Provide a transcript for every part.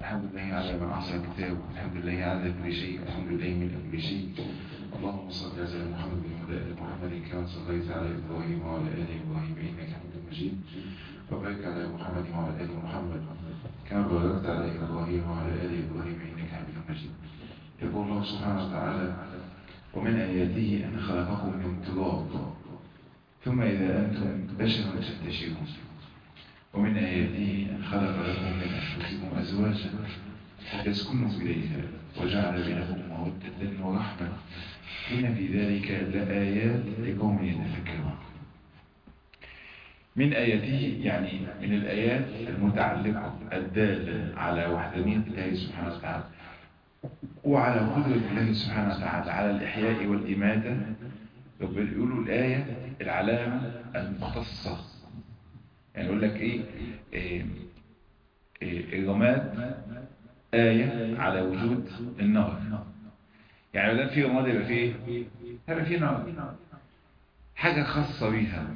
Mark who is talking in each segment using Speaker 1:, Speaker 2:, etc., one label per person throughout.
Speaker 1: الحمد لله على ما أحسن كتاب الحمد لله على كل شيء الحمد لله من كل شيء اللهم صل على محمد وعلى آل محمد كما صليت على إبراهيم وعلى آل إبراهيم إنك حميد مجيد وبارك على محمد وعلى آل محمد كما باركت على إبراهيم وعلى آل إبراهيم إنك حميد مجيد يقول الله سبحانه وتعالى ومن آياته أن خلقكم من تراب ثم إذا أنتم بشر تنتشرون ومن آياته أن خلق لكم من أنفسكم أزواجا لتسكنوا إليها وجعل بينكم مودة ورحمة إن في ذلك لآيات لقوم يتفكرون من آياته يعني من الآيات المتعلقة الدالة على وحدانية الله سبحانه وتعالى وعلى قدرة الله سبحانه وتعالى على الإحياء والإماتة يقولوا الآية العلامة المختصة يعني يقول لك إيه, إيه, إيه الرماد آية على وجود النار يعني لو في رماد يبقى فيه هيبقى فيه نار حاجة خاصة بيها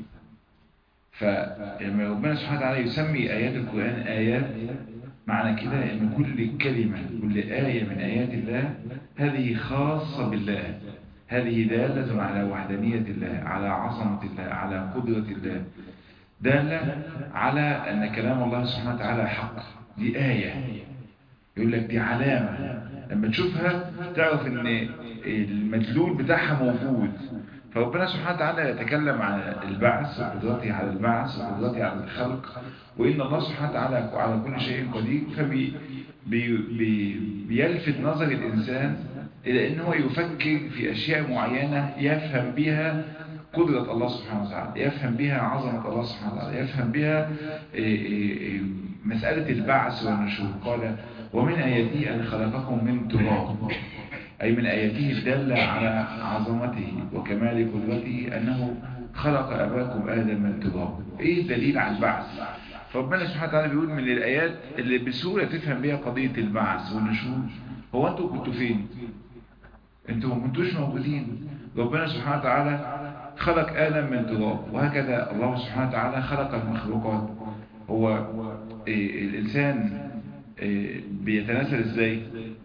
Speaker 1: فلما ربنا سبحانه وتعالى يسمي آيات القرآن آيات معنى كده ان كل كلمة كل آية من آيات الله هذه خاصة بالله هذه دالة على وحدانية الله على عظمة الله على قدرة الله دالة على أن كلام الله سبحانه وتعالى حق دي آية يقول لك دي علامة لما تشوفها تعرف ان المدلول بتاعها موجود فربنا سبحانه وتعالى يتكلم عن البعث وقدرته على البعث وقدرته على الخلق وإن الله سبحانه وتعالى على كل شيء قدير فبي بي بي بيلفت نظر الإنسان إلى أنه يفكر في أشياء معينة يفهم بها قدرة الله سبحانه وتعالى يفهم بها عظمة الله سبحانه وتعالى يفهم بها مسألة البعث والنشور قال ومن آياته أن خلقكم من تراب أي من آياته الدالة على عظمته وكمال قدرته أنه خلق أباكم آدم من تراب إيه الدليل على البعث فربنا سبحانه وتعالى بيقول من الآيات اللي بسهولة تفهم بها قضية البعث والنشور هو أنتوا كنتوا فين أنتوا ما كنتوش موجودين ربنا سبحانه وتعالى خلق آدم من تراب وهكذا الله سبحانه وتعالى خلق المخلوقات هو إيه الإنسان إيه بيتناسل إزاي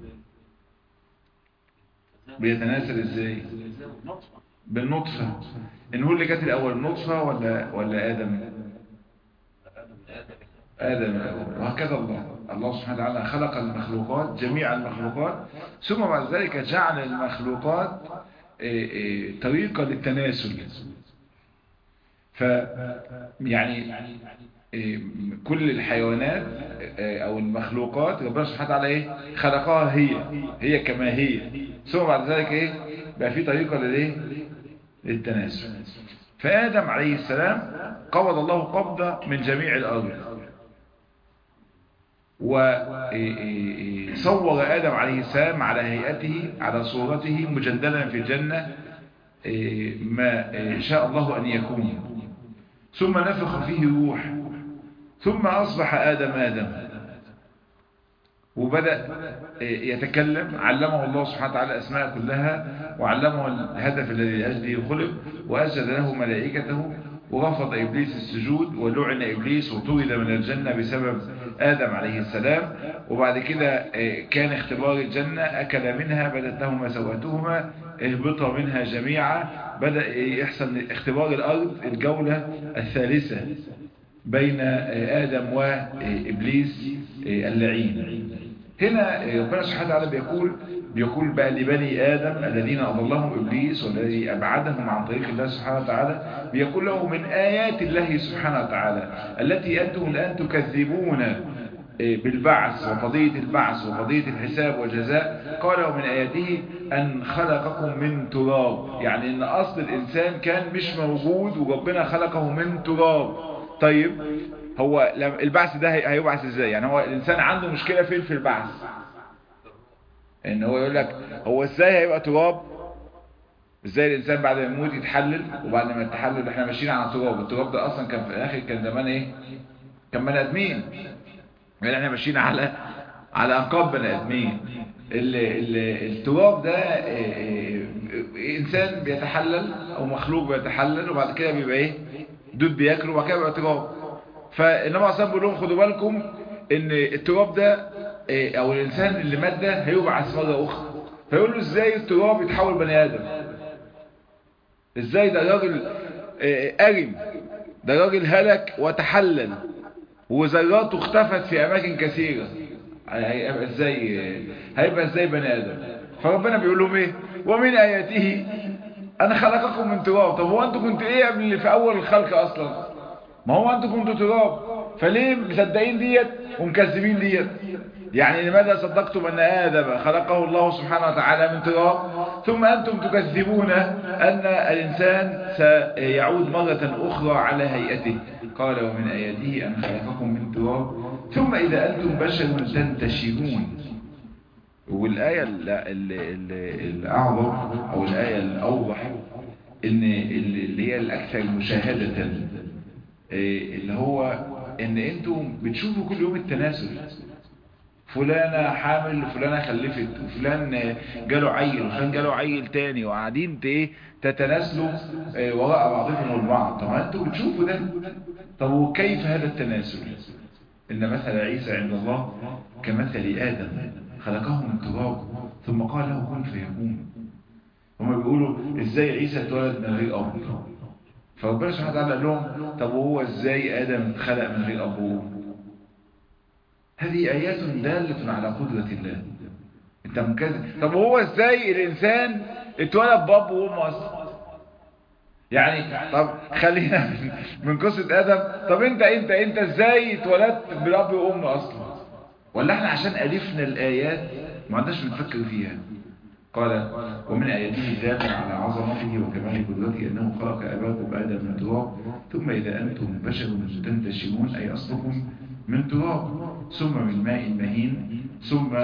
Speaker 1: بيتناسل إزاي بالنطفة إن هو اللي كانت الأول نطفة ولا ولا آدم آدم وهكذا الله الله سبحانه وتعالى خلق المخلوقات جميع المخلوقات ثم بعد ذلك جعل المخلوقات طريقة للتناسل ف يعني كل الحيوانات او المخلوقات ربنا سبحانه وتعالى ايه خلقها هي هي كما هي ثم بعد ذلك ايه بقى في طريقة للايه للتناسل فآدم عليه السلام قبض الله قبضة من جميع الأرض وصور آدم عليه السلام على هيئته على صورته مجدلا في الجنة ما شاء الله أن يكون ثم نفخ فيه روح ثم أصبح آدم آدم وبدأ يتكلم علمه الله سبحانه وتعالى الأسماء كلها وعلمه الهدف الذي لأجله خلق وأسجد له ملائكته ورفض إبليس السجود ولعن إبليس وطرد من الجنة بسبب آدم عليه السلام وبعد كده كان اختبار الجنة أكل منها بدت لهما سواتهما اهبطا منها جميعا بدأ يحصل اختبار الأرض الجولة الثالثة بين آدم وإبليس اللعين هنا ربنا سبحانه وتعالى بيقول بيقول بقى لبني آدم الذين أضلهم إبليس والذي أبعدهم عن طريق الله سبحانه وتعالى بيقول له من آيات الله سبحانه وتعالى التي أنتم الآن تكذبون بالبعث وقضية البعث وقضية الحساب والجزاء قال ومن آياته أن خلقكم من تراب يعني أن أصل الإنسان كان مش موجود وربنا خلقه من تراب طيب هو البعث ده هيبعث ازاي يعني هو الإنسان عنده مشكلة فين في البعث ان هو يقول لك هو ازاي هيبقى تراب ازاي الانسان بعد ما يموت يتحلل وبعد ما يتحلل احنا ماشيين على تراب التراب ده اصلا كان في الاخر كان زمان ايه كان بني ادمين يعني احنا ماشيين على على انقاض بني ادمين التراب ده انسان بيتحلل او مخلوق بيتحلل وبعد كده بيبقى ايه دود بياكله وبعد كده بيبقى تراب فالنبي عليه الصلاه والسلام بيقول لهم خدوا بالكم ان التراب ده إيه او الانسان اللي مات ده هيبعث مرة اخرى فيقول له ازاي التراب يتحول بني ادم ازاي ده راجل إيه ارم ده راجل هلك وتحلل وذراته اختفت في اماكن كثيرة هيبقى ازاي هيبقى ازاي بني ادم فربنا بيقول لهم ايه ومن اياته انا خلقكم من تراب طب هو انتوا كنتوا ايه قبل في اول الخلق اصلا ما هو انتوا كنتوا تراب فليه مصدقين ديت ومكذبين ديت يعني لماذا صدقتم ان ادم خلقه الله سبحانه وتعالى من تراب ثم انتم تكذبون ان الانسان سيعود مرة اخرى على هيئته قال ومن اياته ان خلقكم من تراب ثم اذا انتم بشر تنتشرون والآية الأعظم أو الآية الأوضح إن اللي هي الأكثر مشاهدة اللي هو إن أنتم بتشوفوا كل يوم التناسل فلانة حامل وفلانة خلفت وفلان جاله عيل وفلان جاله عيل تاني وقاعدين ايه تتناسلوا وراء بعضكم البعض طب انتوا بتشوفوا ده طب وكيف هذا التناسل إن مثل عيسى عند الله كمثل آدم خلقه من تراب ثم قال له كن فيكون هم بيقولوا ازاي عيسى اتولد من غير اب فربنا سبحانه وتعالى قال لهم طب وهو ازاي ادم اتخلق من غير اب هذه ايات داله على قدره الله انت مكذب طب وهو ازاي الانسان اتولد باب وام اصلا يعني طب خلينا من قصه ادم طب انت انت انت ازاي اتولدت باب وام اصلا ولا احنا عشان ألفنا الآيات ما عندناش بنفكر فيها قال ومن آياته دال على عظمته وكمال قدرته أنه خلق أباكم آدم من تراب ثم إذا أنتم بشر تنتشرون أي أصلكم من تراب ثم من ماء مهين ثم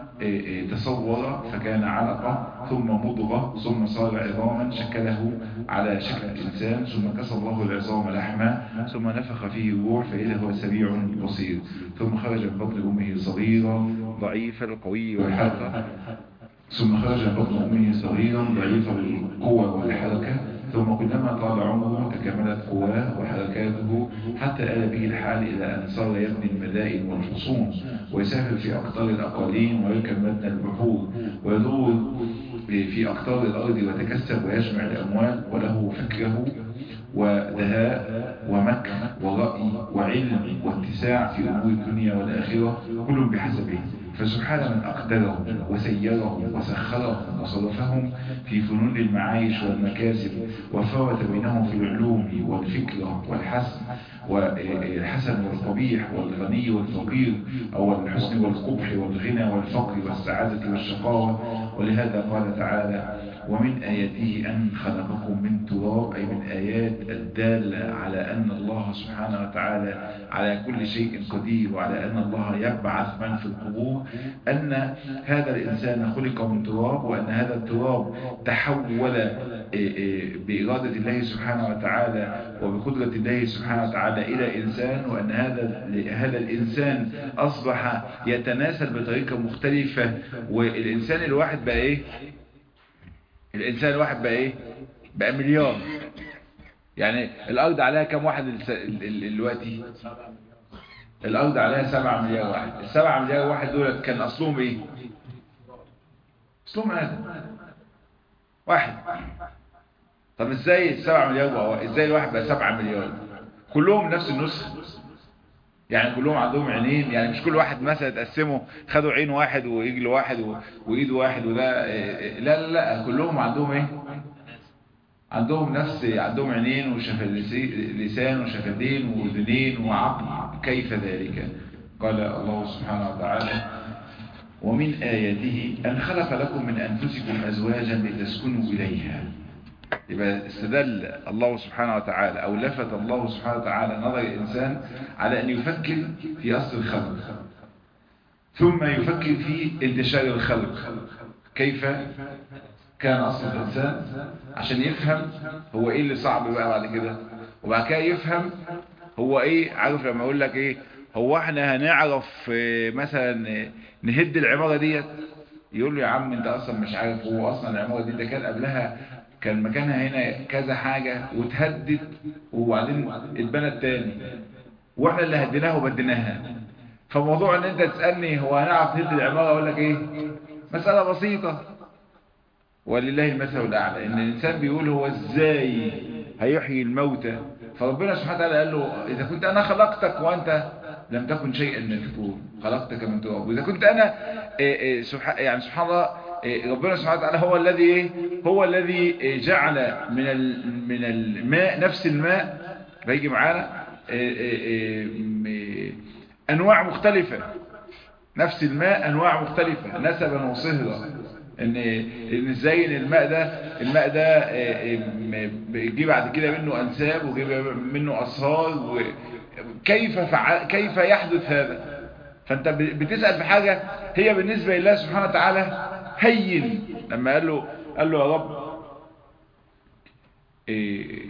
Speaker 1: تصور فكان علقة ثم مضغة ثم صار عظاما شكله على شكل الإنسان ثم كسى الله العظام لحما ثم نفخ فيه الروح فإذا هو سميع بصير ثم خرج من بطن أمه صغيرا ضعيفا القوي والحركة ثم خرج من بطن أمه صغيرا ضعيف القوة والحركة ثم كلما طال عمره تكملت قواه وحركاته حتى آل به الحال إلى أن صار يبني المدائن والحصون ويسافر في أقطار الأقاليم ويركب متن البحور ويدور في أقطار الأرض ويتكسب ويجمع الأموال وله فكره ودهاء ومكر ورأي وعلم واتساع في أمور الدنيا والآخرة كل بحسبه فسبحان من أقدرهم وسيرهم وسخرهم وصرفهم في فنون المعايش والمكاسب وفرت بينهم في العلوم والفكرة والحسن والحسن والقبيح والغني والفقير أو الحسن والقبح والغنى والفقر والسعادة والشقاوة ولهذا قال تعالى ومن آياته أن خلقكم من تراب أي من آيات الدالة على أن الله سبحانه وتعالى على كل شيء قدير وعلى أن الله يبعث من في القبور أن هذا الإنسان خلق من تراب وأن هذا التراب تحول بإرادة الله سبحانه وتعالى وبقدرة الله سبحانه وتعالى إلى إنسان وأن هذا هذا الإنسان أصبح يتناسل بطريقة مختلفة والإنسان الواحد بقى إيه الإنسان الواحد بقى إيه بقى مليار يعني الأرض عليها كم واحد دلوقتي الأرض عليها سبعة مليار واحد السبعة مليار واحد دول كان أصلهم إيه أصلهم آدم واحد طب إزاي السبعة مليار بقى إزاي الواحد بقى سبعة مليار كلهم نفس النسخ يعني كلهم عندهم عينين يعني مش كل واحد مثلا تقسمه خدوا عين واحد ورجل واحد وايد واحد وده لا لا لا كلهم عندهم ايه عندهم نفس عندهم عينين ولسان وشفتين واذنين وعقل كيف ذلك قال الله سبحانه وتعالى ومن آياته أن خلق لكم من أنفسكم أزواجا لتسكنوا إليها يبقى استدل الله سبحانه وتعالى أو لفت الله سبحانه وتعالى نظر الإنسان على أن يفكر في أصل الخلق ثم يفكر في انتشار الخلق كيف كان أصل الإنسان عشان يفهم هو إيه اللي صعب بقى بعد كده وبعد كده يفهم هو إيه عارف لما أقول لك إيه هو احنا هنعرف مثلا نهد العمارة ديت يقول له يا عم انت اصلا مش عارف هو اصلا العمارة دي ده كان قبلها كان مكانها هنا كذا حاجة وتهدد وبعدين اتبنت تاني واحنا اللي هديناها وبديناها فموضوع ان انت تسألني هو هنعرف نهد العمارة اقول لك ايه مسألة بسيطة ولله المثل الاعلى ان الانسان بيقول هو ازاي هيحيي الموتى فربنا سبحانه وتعالى قال له اذا كنت انا خلقتك وانت لم تكن شيئا مذكور خلقتك من تراب واذا كنت انا يعني سبحان الله ربنا سبحانه وتعالى هو الذي هو الذي جعل من من الماء نفس الماء بيجي معانا انواع مختلفة نفس الماء انواع مختلفة نسبا وصهرا ان ان ازاي ان الماء ده الماء ده بيجي بعد كده منه انساب ويجيب منه اصهار كيف فعل كيف يحدث هذا فانت بتسأل في حاجة هي بالنسبة لله سبحانه وتعالى هين لما قال له قال له يا رب إيه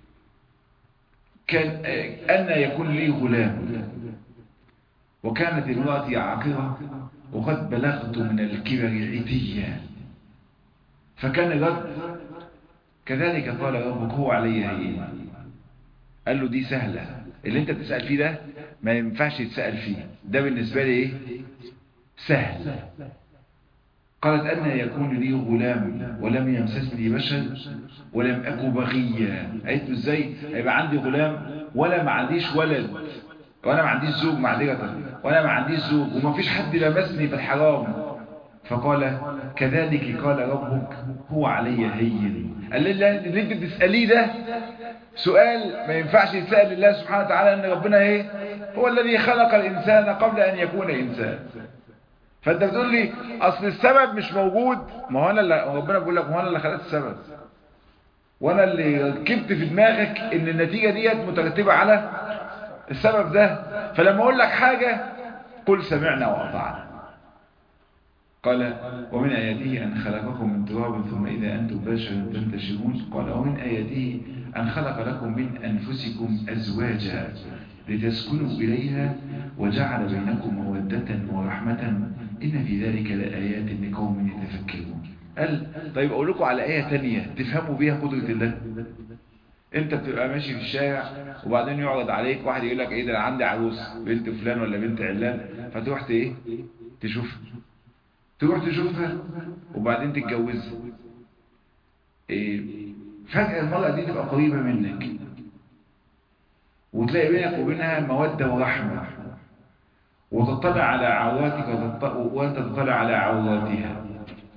Speaker 1: كان أن يكون لي غلام وكانت امرأتي عاقرة وقد بلغت من الكبر عتيا فكان رد كذلك قال ربك هو علي هين قال له دي سهلة اللي انت بتسأل فيه ده ما ينفعش تسأل فيه ده بالنسبة لي ايه سهل قالت أن يكون لي غلام ولم يمسسني بشر ولم أكو بغيا قالت له ازاي هيبقى عندي غلام ولا ما عنديش ولد وانا ما عنديش زوج معذرة وانا ما عنديش زوج وما فيش حد لمسني في الحرام فقال كذلك قال ربك هو علي هين قال لي اللي انت بتسأليه ده سؤال ما ينفعش يتسأل لله سبحانه وتعالى ان ربنا ايه هو الذي خلق الانسان قبل ان يكون انسان فانت بتقول لي اصل السبب مش موجود ما هو انا اللي ربنا بيقول لك ما هو انا اللي خلقت السبب وانا اللي ركبت في دماغك ان النتيجة ديت مترتبة على السبب ده فلما اقول لك حاجة قل سمعنا واطعنا قال ومن آياته أن خلقكم من تراب ثم إذا أنتم بشر تنتشرون قال ومن آياته أن خلق لكم من أنفسكم أزواجا لتسكنوا إليها وجعل بينكم مودة ورحمة إن في ذلك لآيات لقوم يتفكرون قال طيب أقول لكم على آية تانية تفهموا بيها قدرة الله انت بتبقى ماشي في الشارع وبعدين يعرض عليك واحد يقول لك ايه ده انا عندي عروس بنت فلان ولا بنت علان فتروح ايه تشوفها تروح تشوفها وبعدين تتجوزها إيه فجأة المرأة دي تبقى قريبة منك وتلاقي بينك وبينها مودة ورحمة وتطلع على عوراتك وانت تطلع على عوراتها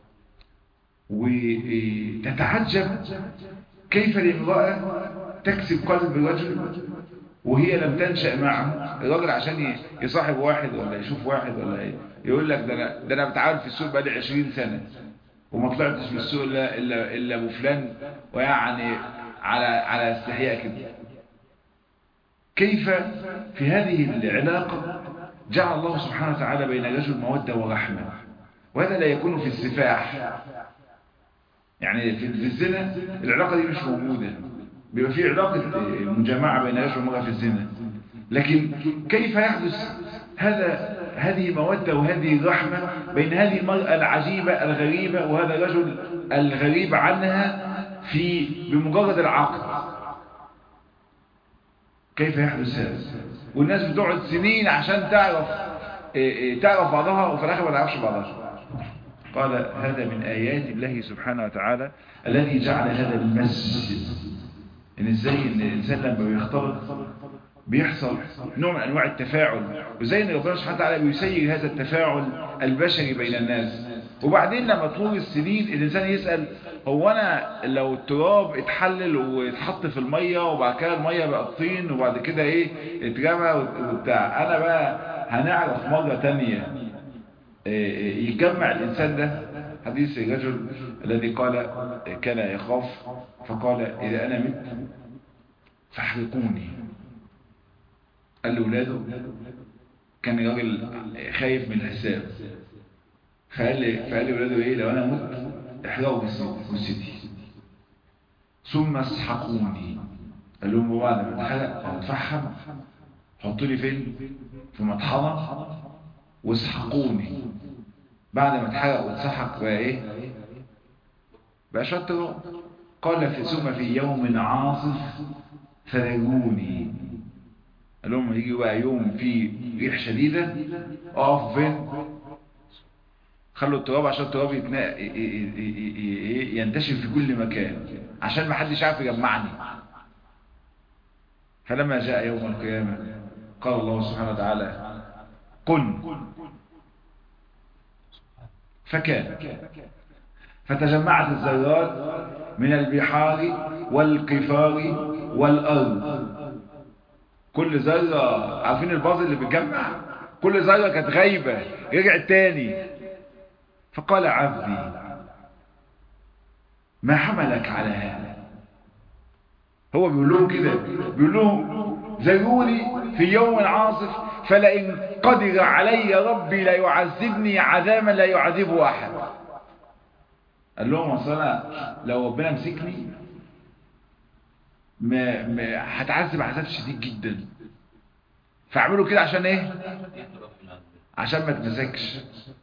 Speaker 1: وتتعجب كيف الامرأة تكسب قلب الرجل وهي لم تنشأ معه الراجل عشان يصاحب واحد ولا يشوف واحد ولا ايه يقول لك ده انا ده انا بتعامل في السوق بقالي 20 سنة وما طلعتش من السوق الا الا الا ابو فلان ويعني على على استحياء كده كيف في هذه العلاقة جعل الله سبحانه وتعالى بين الرجل مودة ورحمة وهذا لا يكون في السفاح يعني في الزنا العلاقة دي مش موجودة بيبقى في علاقة مجامعة بين الرجل والمرأة في الزنا لكن كيف يحدث هذا هذه مودة وهذه رحمة بين هذه المرأة العجيبة الغريبة وهذا الرجل الغريب عنها في بمجرد العقد كيف يحدث هذا والناس بتقعد سنين عشان تعرف تعرف بعضها وفي الاخر ما تعرفش بعضها قال هذا من آيات الله سبحانه وتعالى الذي جعل هذا المسجد ان ازاي ان الانسان لما بيختلط بيحصل نوع من انواع التفاعل وزي ان ربنا سبحانه وتعالى بيسير هذا التفاعل البشري بين الناس وبعدين لما تمر السنين الانسان يسأل هو انا لو التراب اتحلل واتحط في المية وبعد كده المية بقت طين وبعد كده ايه اترمى وبتاع انا بقى هنعرف مرة تانية يجمع الانسان ده حديث الرجل الذي قال كان يخاف فقال اذا انا مت فاحرقوني قال لأولاده كان راجل خايف من الحساب فقال لي فقال لأولاده ايه لو انا مت احرقوا جثتي ثم اسحقوني قال لهم بعد ما اتحرق او اتفحم حطوا لي فين في مطحنه واسحقوني بعد ما اتحرق واتسحق بقى ايه بقى شطر قال في ثم في يوم عاصف فذروني قال لهم هيجي بقى يوم فيه ريح شديدة اقف فين خلوا التراب عشان التراب يتنا... ينتشر في كل مكان عشان ما حدش عارف يجمعني فلما جاء يوم القيامة قال الله سبحانه وتعالى كن فكان فتجمعت الذرات من البحار والقفار والأرض كل ذرة عارفين الباظ اللي بتجمع كل ذرة كانت غايبة رجعت تاني فقال عبدي ما حملك على هذا هو بيقول لهم كده بيقول لهم ذروني في يوم عاصف فلئن قدر علي ربي لا يعذبني عذابا لا يعذبه احد قال لهم اصل انا لو ربنا مسكني ما ما هتعذب عذاب شديد جدا فاعملوا كده عشان ايه عشان ما تمسكش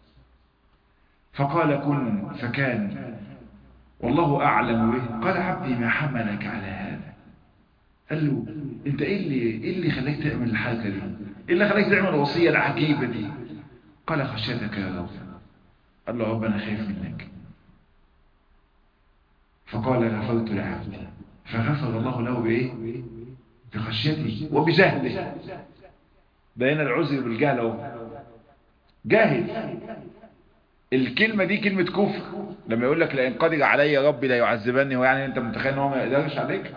Speaker 1: فقال كن فكان والله اعلم به قال عبدي ما حملك على هذا قال له انت ايه اللي ايه اللي خلاك تعمل الحركه دي ايه اللي خلاك تعمل الوصيه العجيبه دي قال خشيتك يا رب قال له رب انا خايف منك فقال غفرت لعبدي فغفر الله له بايه بخشيته وبجهله بين العذر بالجهل اهو جاهل الكلمة دي كلمة كفر لما يقول لك لئن قدر علي ربي لا يعذبني ويعني انت متخيل ان هو ما يقدرش عليك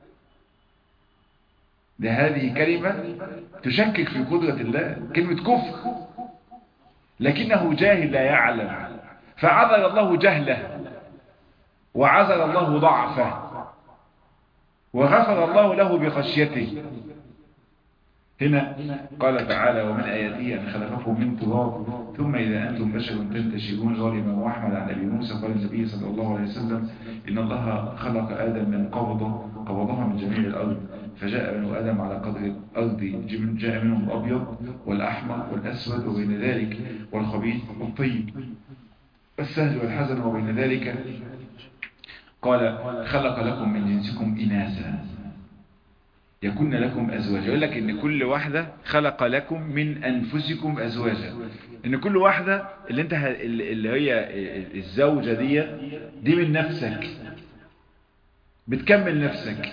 Speaker 1: ده هذه كلمة تشكك في قدرة الله كلمة كفر لكنه جاهل لا يعلم فعذر الله جهله وعذر الله ضعفه وغفر الله له بخشيته هنا قال تعالى ومن آياته أن خلقكم من تراب ثم إذا أنتم بشر تنتشرون ظالما وأحمد عن أبي موسى قال النبي صلى الله عليه وسلم إن الله خلق آدم من قبضة قبضها من جميع الأرض فجاء بنو آدم على قدر الأرض جاء منهم الأبيض والأحمر والأسود وبين ذلك والخبيث والطيب والسهل والحزن وبين ذلك قال خلق لكم من جنسكم إناثا يكون لكم أزواجا يقول لك إن كل واحدة خلق لكم من أنفسكم أزواجا إن كل واحدة اللي انت اللي هي الزوجة دي دي من نفسك بتكمل نفسك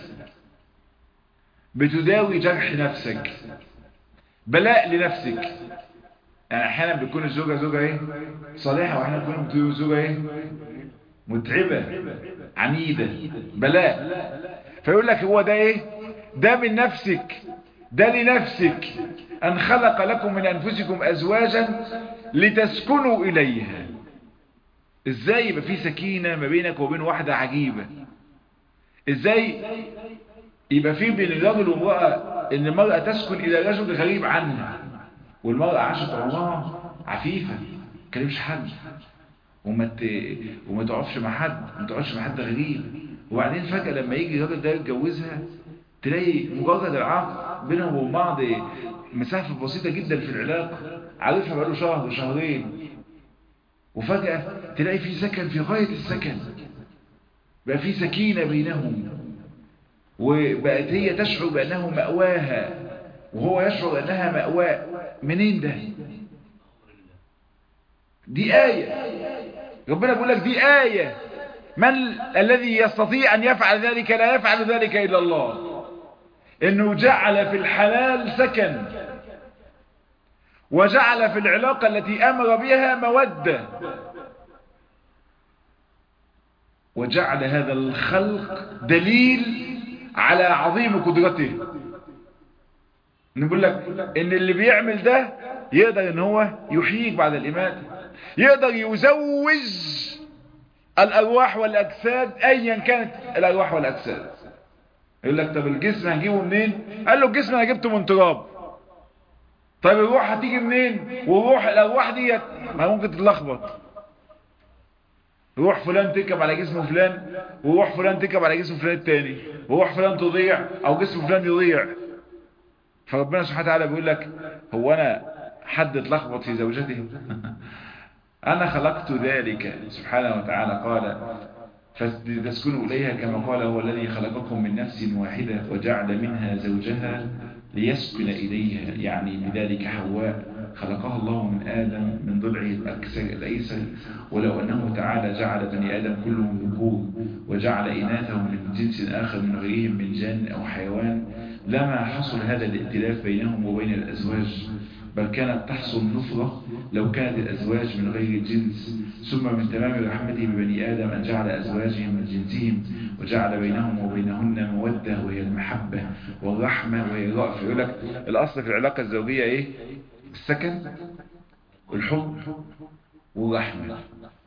Speaker 1: بتداوي جرح نفسك بلاء لنفسك يعني احيانا بتكون الزوجة زوجة ايه صالحة واحيانا بتكون زوجة ايه متعبة عنيدة بلاء فيقول لك هو ده ايه ده من نفسك ده لنفسك أن خلق لكم من أنفسكم أزواجا لتسكنوا إليها إزاي يبقى في سكينة ما بينك وبين واحدة عجيبة إزاي يبقى في بين الرجل والمرأة إن المرأة تسكن إلى رجل غريب عنها والمرأة عاشت عمرها عفيفة ما تكلمش حد وما ت... وما تقفش مع حد ما تقفش مع حد غريب وبعدين فجأة لما يجي الراجل ده يتجوزها تلاقي مجرد العقد بينهم وبين بعض مسافة بسيطة جدا في العلاقة عارفها بقاله شهر شهرين وفجأة تلاقي في سكن في غاية السكن بقى في سكينة بينهم وبقت هي تشعر بأنه مأواها وهو يشعر أنها مأواه منين ده دي آية ربنا بيقول لك دي آية من الذي يستطيع أن يفعل ذلك لا يفعل ذلك إلا الله انه جعل في الحلال سكن وجعل في العلاقة التي امر بها مودة وجعل هذا الخلق دليل على عظيم قدرته نقول لك ان اللي بيعمل ده يقدر ان هو يحييك بعد الاماتة يقدر يزوج الارواح والاجساد ايا كانت الارواح والاجساد يقول لك طب الجسم هنجيبه منين قال له الجسم انا جبته من تراب طيب الروح هتيجي منين والروح الارواح ديت ما ممكن تتلخبط روح فلان تركب على جسم فلان وروح فلان تركب على جسم فلان التاني وروح فلان تضيع او جسم فلان يضيع فربنا سبحانه وتعالى بيقول لك هو انا حد اتلخبط في زوجته انا خلقت ذلك سبحانه وتعالى قال فتسكنوا إليها كما قال هو الذي خلقكم من نفس واحدة وجعل منها زوجها ليسكن إليها يعني بذلك حواء خلقها الله من آدم من ضلعه الأكثر الأيسر ولو أنه تعالى جعل بني آدم كلهم ذكور وجعل إناثهم من جنس آخر من غيرهم من جان أو حيوان لما حصل هذا الائتلاف بينهم وبين الأزواج بل كانت تحصل نفرة لو كانت الأزواج من غير الجنس ثم من تمام رحمته ببني آدم أن جعل أزواجهم من جنسهم وجعل بينهم وبينهن مودة وهي المحبة والرحمة وهي الرأف يقول لك الأصل في العلاقة الزوجية إيه؟ السكن والحب والرحمة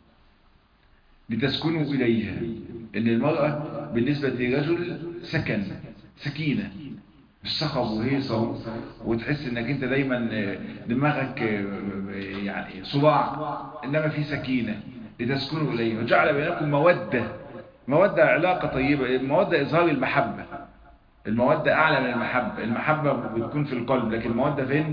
Speaker 1: لتسكنوا إليها إن المرأة بالنسبة للرجل سكن سكينة مش صخب وهيصة وتحس انك انت دايما دماغك يعني صداع انما في سكينة لتسكنوا اليه وجعل بينكم مودة مودة علاقة طيبة المودة اظهار المحبة المودة اعلى من المحبة المحبة بتكون في القلب لكن المودة فين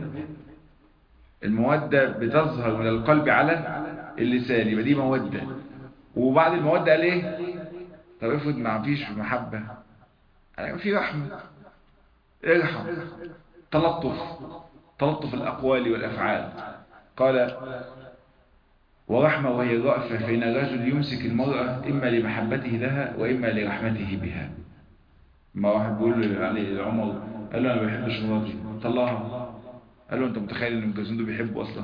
Speaker 1: المودة بتظهر من القلب على اللسان يبقى دي مودة وبعد المودة قال ايه طب افرض ما فيش محبة يعني في رحمة ارحم تلطف تلطف الأقوال والأفعال قال ورحمة وهي الرأفة فإن الرجل يمسك المرأة إما لمحبته لها وإما لرحمته بها ما واحد بيقول عليه لعمر قال له أنا ما بحبش مراتي طلعها قال له أنت متخيل إن المجازين دول بيحبوا أصلا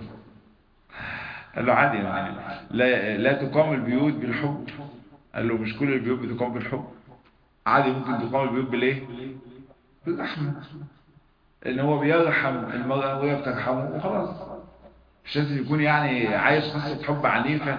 Speaker 1: قال له عادي يعني لا, لا تقام البيوت بالحب قال له مش كل البيوت بتقام بالحب عادي ممكن تقام البيوت بالايه بالرحمة ان هو بيرحم المرأة وهي بترحمه وخلاص مش لازم يكون يعني عايش قصة حب عنيفة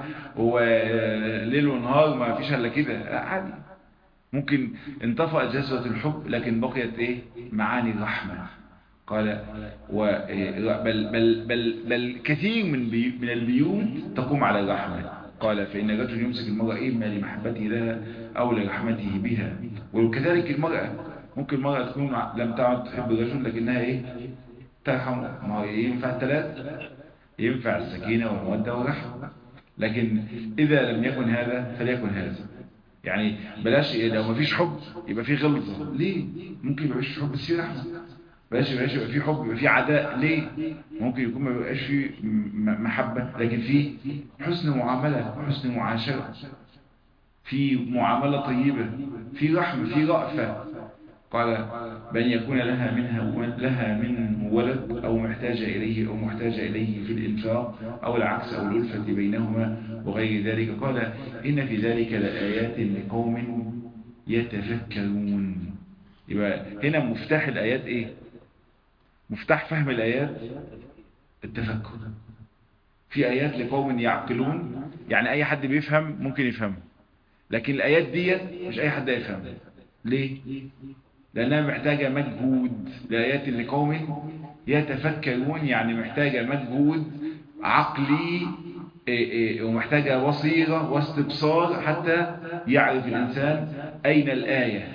Speaker 1: وليل ونهار ما فيش الا كده لا عادي ممكن انطفأ جذوة الحب لكن بقيت ايه معاني الرحمة قال و بل, بل, بل, بل كثير من, بي من البيوت تقوم على الرحمة قال فإن الرجل يمسك المرأة إما لمحبته لها أو لرحمته بها وكذلك المرأة ممكن المرأة تكون لم تعد تحب الرجل لكنها ايه ترحمه ما ينفع الثلاث ينفع السكينة والمودة والرحمة لكن إذا لم يكن هذا فليكن هذا يعني بلاش لو ما فيش حب يبقى في غلظة ليه ممكن يبقى فيش حب بس في رحمة بلاش يبقى في حب يبقى في عداء ليه ممكن يكون ما يبقاش في محبة لكن في حسن معاملة حسن معاشرة في معاملة طيبة في رحمة في رأفة قال بأن يكون لها منها لها منه ولد أو محتاجة إليه أو محتاجة إليه في الإنفاق أو العكس أو الألفة بينهما وغير ذلك قال إن في ذلك لآيات لقوم يتفكرون يبقى هنا مفتاح الآيات إيه مفتاح فهم الآيات التفكر في آيات لقوم يعقلون يعني أي حد بيفهم ممكن يفهم لكن الآيات دي مش أي حد يفهم ليه لأنها محتاجة مجهود لآيات لقوم يتفكرون يعني محتاجة مجهود عقلي ومحتاجة بصيرة واستبصار حتى يعرف الإنسان أين الآية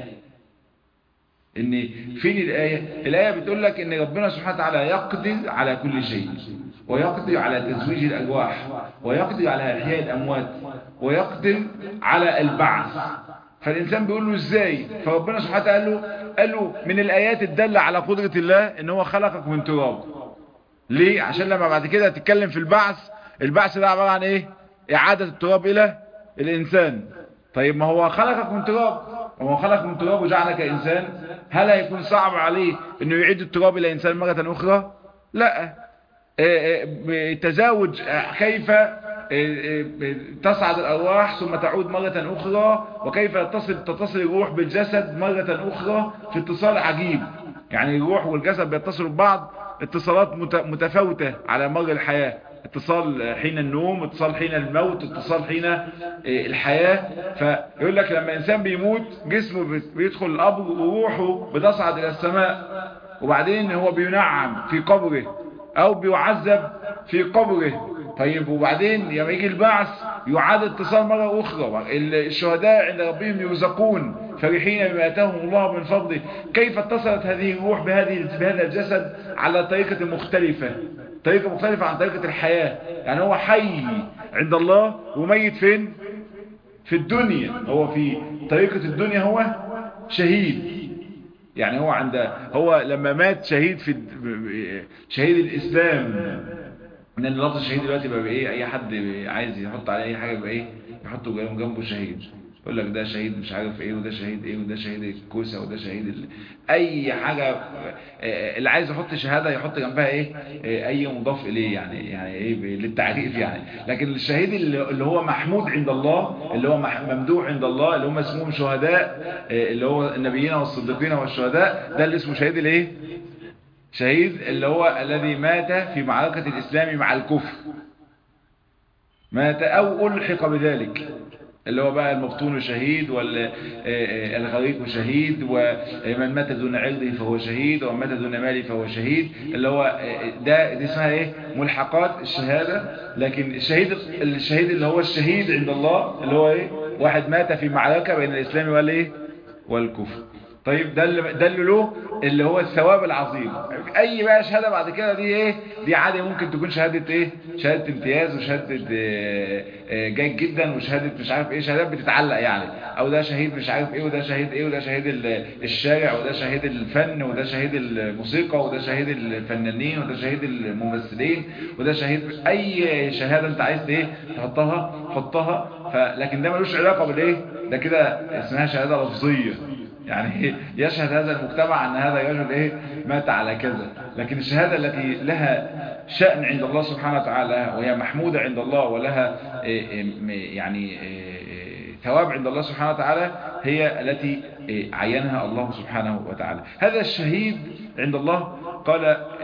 Speaker 1: إن فين الآية الآية بتقول لك إن ربنا سبحانه وتعالى يقدر على كل شيء ويقدر على تزويج الأرواح ويقدر على إحياء الأموات ويقدر على البعث فالإنسان بيقول له إزاي فربنا سبحانه وتعالى قال له قال له من الآيات الدالة على قدرة الله إن هو خلقك من تراب ليه عشان لما بعد كده تتكلم في البعث البعث ده عبارة عن إيه إعادة التراب إلى الإنسان طيب ما هو خلقك من تراب وهو خلق من تراب وجعلك إنسان هل هيكون صعب عليه إنه يعيد التراب إلى إنسان مرة أخرى لا تزاوج كيف تصعد الأرواح ثم تعود مرة أخرى وكيف تصل تتصل الروح بالجسد مرة أخرى في اتصال عجيب يعني الروح والجسد بيتصلوا ببعض اتصالات متفاوتة على مر الحياة اتصال حين النوم اتصال حين الموت اتصال حين الحياة فيقول لك لما إنسان بيموت جسمه بيدخل القبر وروحه بتصعد إلى السماء وبعدين هو بينعم في قبره أو بيعذب في قبره طيب وبعدين لما يجي البعث يعاد اتصال مرة أخرى الشهداء عند ربهم يرزقون فرحين بما أتاهم الله من فضله كيف اتصلت هذه الروح بهذه بهذا الجسد على طريقة مختلفة طريقة مختلفة عن طريقة الحياة يعني هو حي عند الله وميت فين في الدنيا هو في طريقة الدنيا هو شهيد يعني هو عند هو لما مات شهيد في شهيد الاسلام ان اللفظ الشهيد دلوقتي بقى بايه اي حد عايز يحط عليه اي حاجه يبقى ايه يحطه جنبه شهيد يقول لك ده شهيد مش عارف ايه وده شهيد ايه وده شهيد الكوسه وده شهيد ال... اي حاجه اللي عايز يحط شهاده يحط جنبها ايه اي مضاف اليه يعني يعني ايه للتعريف يعني لكن الشهيد اللي هو محمود عند الله اللي هو ممدوح عند الله اللي هم اسمهم شهداء اللي هو النبيين والصديقين والشهداء ده اللي اسمه شهيد الايه شهيد اللي هو الذي مات في معركه الاسلام مع الكفر مات او الحق بذلك اللي هو بقى المفتون شهيد والغريق شهيد ومن مات دون عرضه فهو شهيد ومن مات دون ماله فهو شهيد اللي هو ده دي اسمها ايه ملحقات الشهادة لكن الشهيد الشهيد اللي هو الشهيد عند الله اللي هو ايه واحد مات في معركة بين الاسلام والايه والكفر طيب ده اللي ده اللي له اللي هو الثواب العظيم اي بقى شهاده بعد كده دي ايه دي عادي ممكن تكون شهاده ايه شهاده امتياز وشهاده جيد جدا وشهاده مش عارف ايه شهادات بتتعلق يعني او ده شهيد مش عارف ايه وده شهيد ايه وده شهيد الشارع وده شهيد الفن وده شهيد الموسيقى وده شهيد الفنانين وده شهيد الممثلين وده شهيد اي شهاده انت عايز ايه تحطها حطها فلكن ده ملوش علاقه بالايه ده كده اسمها شهاده لفظيه يعني يشهد هذا المجتمع أن هذا الرجل إيه مات على كذا لكن الشهادة التي لها شأن عند الله سبحانه وتعالى وهي محمودة عند الله ولها يعني ثواب عند الله سبحانه وتعالى هي التي عينها الله سبحانه وتعالى هذا الشهيد عند الله قال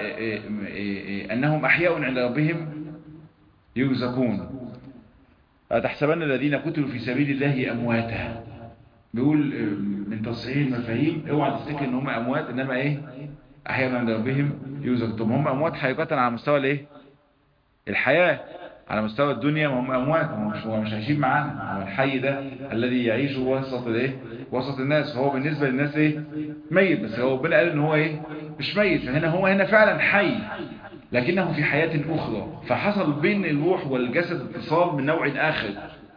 Speaker 1: أنهم أحياء عند ربهم يرزقون أتحسبن الذين قتلوا في سبيل الله أمواتا بيقول من تصحيح المفاهيم اوعى تفتكر ان هم اموات انما ايه احيانا عند ربهم يرزق طب هم اموات حقيقه على مستوى الايه الحياه على مستوى الدنيا ما هم اموات هم مش هو مش عايشين معانا هو الحي ده الذي يعيش وسط الايه وسط الناس فهو بالنسبه للناس ايه ميت بس هو ربنا قال ان هو ايه مش ميت فهنا هو هنا فعلا حي لكنه في حياه اخرى فحصل بين الروح والجسد اتصال من نوع اخر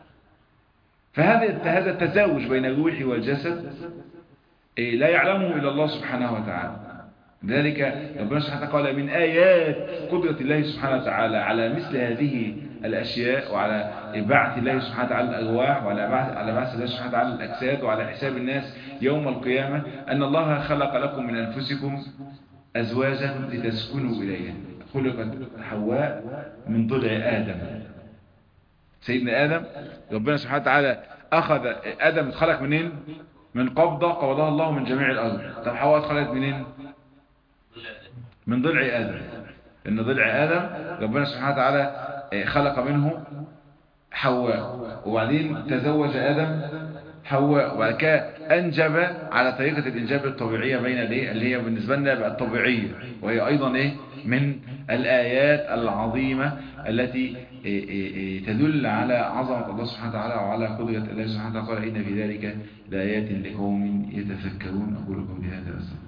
Speaker 1: فهذا هذا التزاوج بين الروح والجسد لا يعلمه إلا الله سبحانه وتعالى لذلك ربنا سبحانه وتعالى قال من آيات قدرة الله سبحانه وتعالى على مثل هذه الأشياء وعلى بعث الله سبحانه وتعالى الأرواح وعلى بعث على بعث الله سبحانه وتعالى الأجساد وعلى حساب الناس يوم القيامة أن الله خلق لكم من أنفسكم أزواجا لتسكنوا إليها خلقت حواء من ضلع آدم سيدنا آدم ربنا سبحانه وتعالى أخذ آدم اتخلق منين من قبضة قبضها الله من جميع الأرض طب حواء اتخلقت منين من ضلع آدم إن ضلع آدم ربنا سبحانه وتعالى خلق منه حواء وبعدين تزوج آدم حواء وبعد كده أنجب على طريقة الإنجاب الطبيعية بين الايه اللي هي بالنسبة لنا بقى الطبيعية وهي أيضا إيه من الآيات العظيمة التي تدل على عظمة الله سبحانه وتعالى وعلى قدرة الله سبحانه وتعالى قال إن في ذلك لآيات لقوم يتفكرون أقول لكم بهذا أستغفر